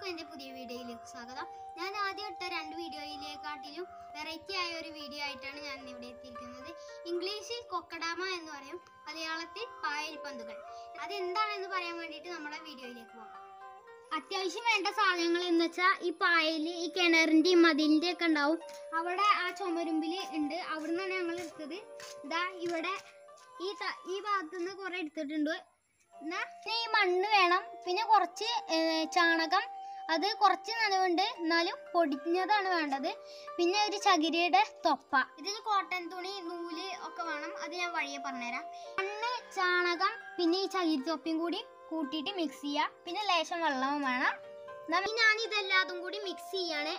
എൻ്റെ പുതിയ വീഡിയോയിലേക്ക് സ്വാഗതം ഞാൻ ആദ്യം ഇട്ട രണ്ട് വീഡിയോയിലേക്കാട്ടിലും വെറൈറ്റി ആയ ഒരു വീഡിയോ ആയിട്ടാണ് ഞാൻ ഇവിടെ എത്തിയിരിക്കുന്നത് ഇംഗ്ലീഷിൽ കൊക്കഡാമ എന്ന് പറയും മലയാളത്തിൽ പായൽ പന്തുകൾ അതെന്താണെന്ന് പറയാൻ വേണ്ടിയിട്ട് നമ്മുടെ വീഡിയോയിലേക്ക് പോകാം അത്യാവശ്യം വേണ്ട സാധനങ്ങൾ എന്ന് വെച്ചാൽ ഈ പായല് ഈ കിണറിൻ്റെയും മതിലിൻ്റെ ഒക്കെ ഉണ്ടാവും അവിടെ ആ ചുമരുമ്പിൽ ഉണ്ട് അവിടെ നിന്നാണ് ഞങ്ങൾ എടുത്തത് ഇതാ ഇവിടെ ഈ ത- ഈ ഭാഗത്തുനിന്ന് കുറേ എടുത്തിട്ടുണ്ട് എന്നാ പിന്നെ ഈ മണ്ണ് വേണം പിന്നെ കുറച്ച് ഏർ, ചാണകം അത് കുറച്ച് നനവുണ്ട് എന്നാലും പൊടിഞ്ഞതാണ് വേണ്ടത് പിന്നെ ഒരു ചകിരിയുടെ തൊപ്പ ഇതിന് കോട്ടൺ തുണി നൂല് ഒക്കെ വേണം അത് ഞാൻ വഴിയെ പറഞ്ഞുതരാം മണ്ണ് ചാണകം പിന്നെ ഈ ചകിരി തൊപ്പിയും കൂടി കൂട്ടിയിട്ട് മിക്സ് ചെയ്യുക പിന്നെ ലേശം വെള്ളവും വേണം എന്നാ ഇനി ഞാൻ ഇതെല്ലാതും കൂടി മിക്സ് ചെയ്യാണ്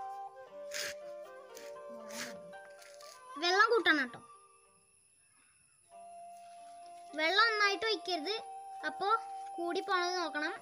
വെള്ളം കൂട്ടണം കേട്ടോ വെള്ളം നന്നായിട്ട് ഒഴിക്കരുത് അപ്പോൾ കൂടി പോണത് നോക്കണം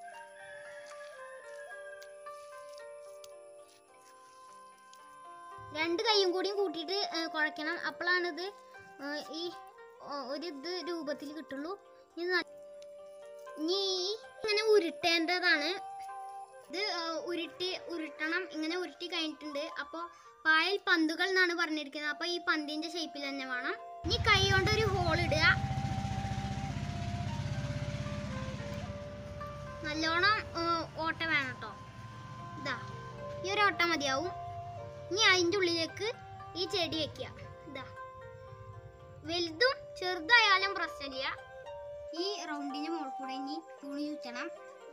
രണ്ട് കൈയും കൂടിയും കൂട്ടിയിട്ട് ഏ, കുഴയ്ക്കണം അപ്പോഴാണിത് ഏ, ഈ ഒ- ഒരു ഇത് രൂപത്തിൽ കിട്ടുള്ളൂ ഇനി ന- ഇനി ഈ ഇങ്ങനെ ഉരുട്ടേണ്ടതാണ് ഇത് ഏ, ഉരുട്ടി ഉരുട്ടണം ഇങ്ങനെ ഉരുട്ടി കഴിഞ്ഞിട്ടുണ്ട് അപ്പോൾ പായൽ പന്തുകൾ എന്നാണ് പറഞ്ഞിരിക്കുന്നത് അപ്പോൾ ഈ പന്തിൻ്റെ ഷേപ്പിൽ തന്നെ വേണം ഇനി കൈ കൊണ്ട് ഒരു ഹോൾ ഇടുക നല്ലോണം ഏ, ഓട്ട വേണം കേട്ടോ ഇതാ ഈ ഒരു ഓട്ട മതിയാവും ഇനി അതിൻ്റെ ഉള്ളിലേക്ക് ഈ ചെടി വെക്കുക ഇതാ വലുതും ചെറുതായാലും പ്രശ്നമില്ല ഈ റൗണ്ടിന്റെ മുകളിൽ കൂടെ ഇനി തുണി ചുറ്റണം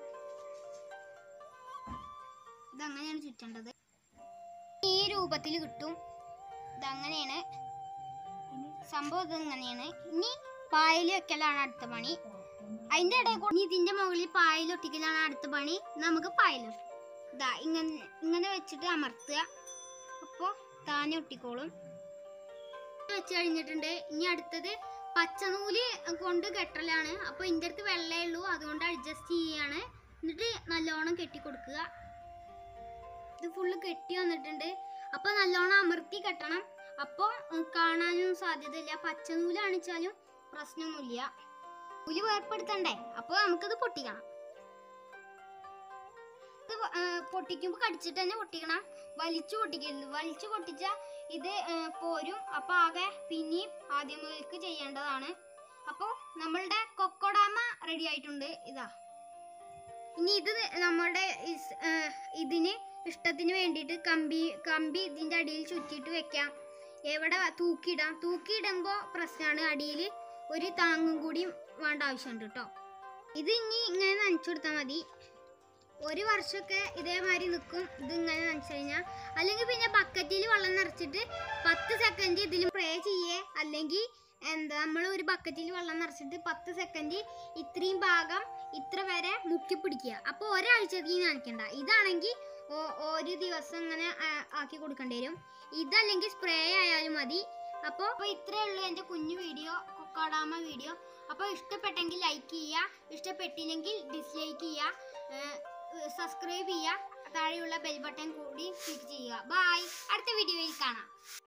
ഇതങ്ങനെയാണ് ചുറ്റേണ്ടത് ഈ രൂപത്തിൽ കിട്ടും ഇതങ്ങനെയാണ് സംഭവം ഇത് ഇങ്ങനെയാണ് ഇനി പായൽ വെക്കലാണ് അടുത്ത പണി അതിന്റെ ഇടയിൽ കൂടി ഇതിന്റെ മുകളിൽ പായൽ ഒട്ടിക്കലാണ് അടുത്ത പണി നമുക്ക് പായൽ ഇതാ ഇങ്ങനെ ഇങ്ങനെ വെച്ചിട്ട് അമർത്തുക അപ്പോൾ താനെ ഒട്ടിക്കോളും ഇത് വെച്ച് കഴിഞ്ഞിട്ടുണ്ട് ഇനി അടുത്തത് പച്ചനൂല് കൊണ്ട് കെട്ടലാണ് അപ്പോൾ ഇതിൻ്റെ അടുത്ത് വെള്ളമേ ഉള്ളൂ അതുകൊണ്ട് അഡ്ജസ്റ്റ് ചെയ്യാണ് എന്നിട്ട് നല്ലോണം കെട്ടി കൊടുക്കുക ഇത് ഫുള്ള് കെട്ടി വന്നിട്ടുണ്ട് അപ്പോൾ നല്ലോണം അമർത്തി കെട്ടണം അപ്പോൾ കാണാനും സാധ്യതയില്ല പച്ചനൂലാണിച്ചാലും പ്രശ്നമൊന്നുമില്ല നൂല് വേർപ്പെടുത്തണ്ടേ അപ്പോൾ നമുക്കിത് പൊട്ടിക്കണം ഇത് വ- ആ, പൊട്ടിക്കുമ്പോൾ കടിച്ചിട്ട് തന്നെ പൊട്ടിക്കണം വലിച്ചു പൊട്ടിക്കരുത് വലിച്ചു പൊട്ടിച്ചാൽ ഇത് ആ, പോരും അപ്പോൾ ആകെ പിന്നെയും ആദ്യം മുതൽക്ക് ചെയ്യേണ്ടതാണ് അപ്പോൾ നമ്മളുടെ കൊക്കോഡാമ റെഡി ആയിട്ടുണ്ട് ഇതാ ഇനി ഇത് നമ്മളുടെ ഇസ്- ആ, ഇതിന് ഇഷ്ടത്തിന് വേണ്ടിയിട്ട് കമ്പി കമ്പി ഇതിൻ്റെ അടിയിൽ ചുറ്റിയിട്ട് വെക്കാം എവിടെ തൂക്കിയിടാം തൂക്കിയിടുമ്പോൾ പ്രശ്നമാണ് അടിയിൽ ഒരു താങ്ങും കൂടി വേണ്ട ആവശ്യമുണ്ട് കേട്ടോ ഇത് ഇനി ഇങ്ങനെ നനച്ചു കൊടുത്താൽ മതി ഒരു വർഷമൊക്കെ ഇതേമാതിരി നിൽക്കും ഇത് ഇങ്ങനെ നനച്ചു കഴിഞ്ഞാൽ അല്ലെങ്കിൽ പിന്നെ ബക്കറ്റിൽ വെള്ളം നിറച്ചിട്ട് പത്ത് സെക്കൻഡ് ഇതിൽ സ്പ്രേ ചെയ്യേ അല്ലെങ്കിൽ എന്താ നമ്മൾ ഒരു ബക്കറ്റിൽ വെള്ളം നിറച്ചിട്ട് പത്ത് സെക്കൻഡ് ഇത്രയും ഭാഗം ഇത്ര വരെ മുക്കി പിടിക്കുക അപ്പോൾ ഒരാഴ്ചത്തേക്ക് നനയ്ക്കണ്ട ഇതാണെങ്കിൽ ഓ- ഒരു ദിവസം ഇങ്ങനെ ആ, ആക്കി കൊടുക്കേണ്ടി വരും ഇതല്ലെങ്കിൽ സ്പ്രേ ആയാലും മതി അപ്പോൾ അപ്പോൾ ഇത്രയേ ഉള്ളൂ എൻ്റെ കുഞ്ഞു വീഡിയോ കൊക്കാടാമ വീഡിയോ അപ്പോൾ ഇഷ്ടപ്പെട്ടെങ്കിൽ ലൈക്ക് ചെയ്യുക ഇഷ്ടപ്പെട്ടില്ലെങ്കിൽ ഡിസ്ലൈക്ക് ചെയ്യുക സബ്സ്ക്രൈബ് ചെയ്യുക താഴെയുള്ള ബെൽ ബട്ടൺ കൂടി ക്ലിക്ക് ചെയ്യുക ബൈ അടുത്ത വീഡിയോയിൽ കാണാം